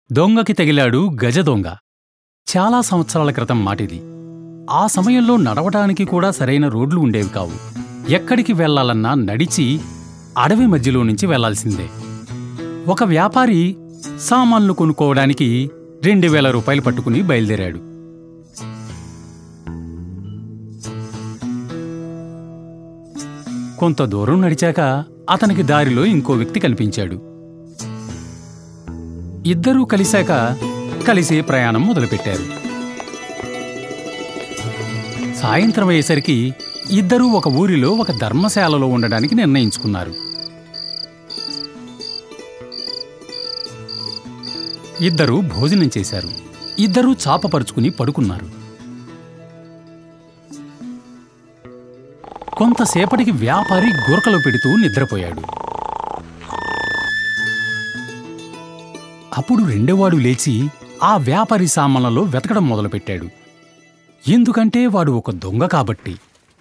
దొంగకి తగిలాడు గజ దొంగ చాలా సంవత్సరాల క్రితం మాటిది ఆ సమయంలో నడవడానికి కూడా సరైన రోడ్లు ఉండేవి కావు ఎక్కడికి వెళ్లాలన్నా నడిచి అడవి మధ్యలో నుంచి వెళ్లాల్సిందే ఒక వ్యాపారి సామాన్లు కొనుక్కోవడానికి రెండు వేల రూపాయలు పట్టుకుని బయలుదేరాడు కొంత దూరం నడిచాక అతనికి దారిలో ఇంకో వ్యక్తి కనిపించాడు ఇద్దరూ కలిశాక కలిసి ప్రయాణం మొదలుపెట్టారు సాయంత్రం అయ్యేసరికి ఇద్దరూ ఒక ఊరిలో ఒక ధర్మశాలలో ఉండడానికి నిర్ణయించుకున్నారు ఇద్దరూ భోజనం చేశారు ఇద్దరూ చాపపరుచుకుని పడుకున్నారు కొంతసేపటికి వ్యాపారి గురకలు పెడుతూ నిద్రపోయాడు అప్పుడు రెండోవాడు లేచి ఆ వ్యాపారి సామాన్లలో వెతకడం మొదలుపెట్టాడు ఎందుకంటే వాడు ఒక దొంగ కాబట్టి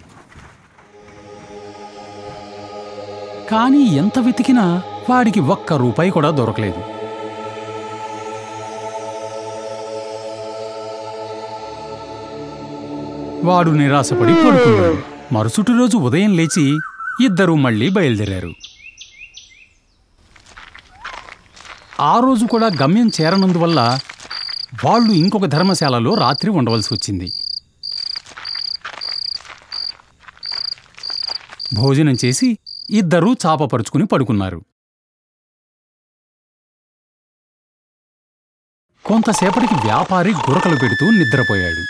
కానీ ఎంత వెతికినా వాడికి ఒక్క రూపాయి కూడా దొరకలేదు వాడు నిరాశపడి పడుకున్నాడు మరుసటి రోజు ఉదయం లేచి ఇద్దరూ మళ్ళీ బయలుదేరారు ఆ రోజు కూడా గమ్యం చేరనందువల్ల వాళ్ళు ఇంకొక ధర్మశాలలో రాత్రి ఉండవలసి వచ్చింది భోజనం చేసి ఇద్దరూ చాపపరుచుకుని పడుకున్నారు కొంతసేపటికి వ్యాపారి గురకలు పెడుతూ నిద్రపోయాడు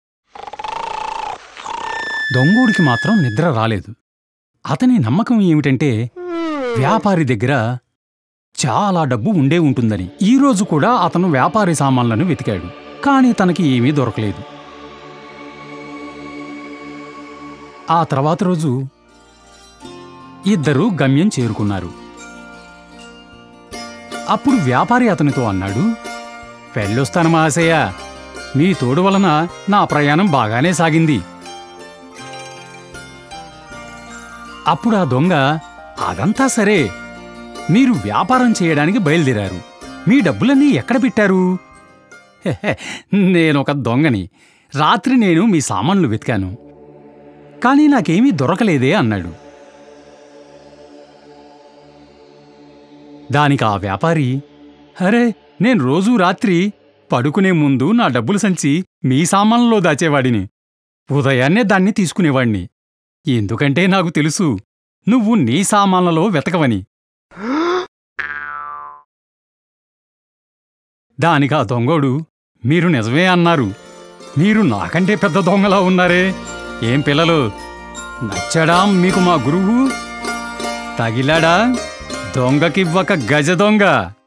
దొంగోడికి మాత్రం నిద్ర రాలేదు అతని నమ్మకం ఏమిటంటే వ్యాపారి దగ్గర చాలా డబ్బు ఉండే ఉంటుందని ఈ రోజు కూడా అతను వ్యాపారి సామాన్లను వెతికాడు కానీ తనకి ఏమీ దొరకలేదు ఆ తర్వాత రోజు ఇద్దరూ గమ్యం చేరుకున్నారు అప్పుడు వ్యాపారి అతనితో అన్నాడు వెళ్ళొస్తాను మహాశయ మీ తోడు వలన నా ప్రయాణం బాగానే సాగింది అప్పుడు ఆ దొంగ అదంతా సరే మీరు వ్యాపారం చేయడానికి బయలుదేరారు మీ డబ్బులన్నీ ఎక్కడ పెట్టారు "హెహె, నేనొక దొంగని రాత్రి నేను మీ సామాన్లు వెతికాను కానీ నాకేమీ దొరకలేదే అన్నాడు దానికి ఆ వ్యాపారి అరే నేను రోజూ రాత్రి పడుకునే ముందు నా డబ్బులు సంచి మీ సామాన్లలో దాచేవాడిని ఉదయాన్నే దాన్ని తీసుకునేవాణ్ణి ఎందుకంటే నాకు తెలుసు నువ్వు నీ సామాన్లలో వెతకవని దానికి ఆ దొంగోడు మీరు నిజమే అన్నారు మీరు నాకంటే పెద్ద దొంగలా ఉన్నారే ఏం పిల్లలు నచ్చాడా మీకు మా గురువు తగిలాడా దొంగకివ్వక గజ దొంగ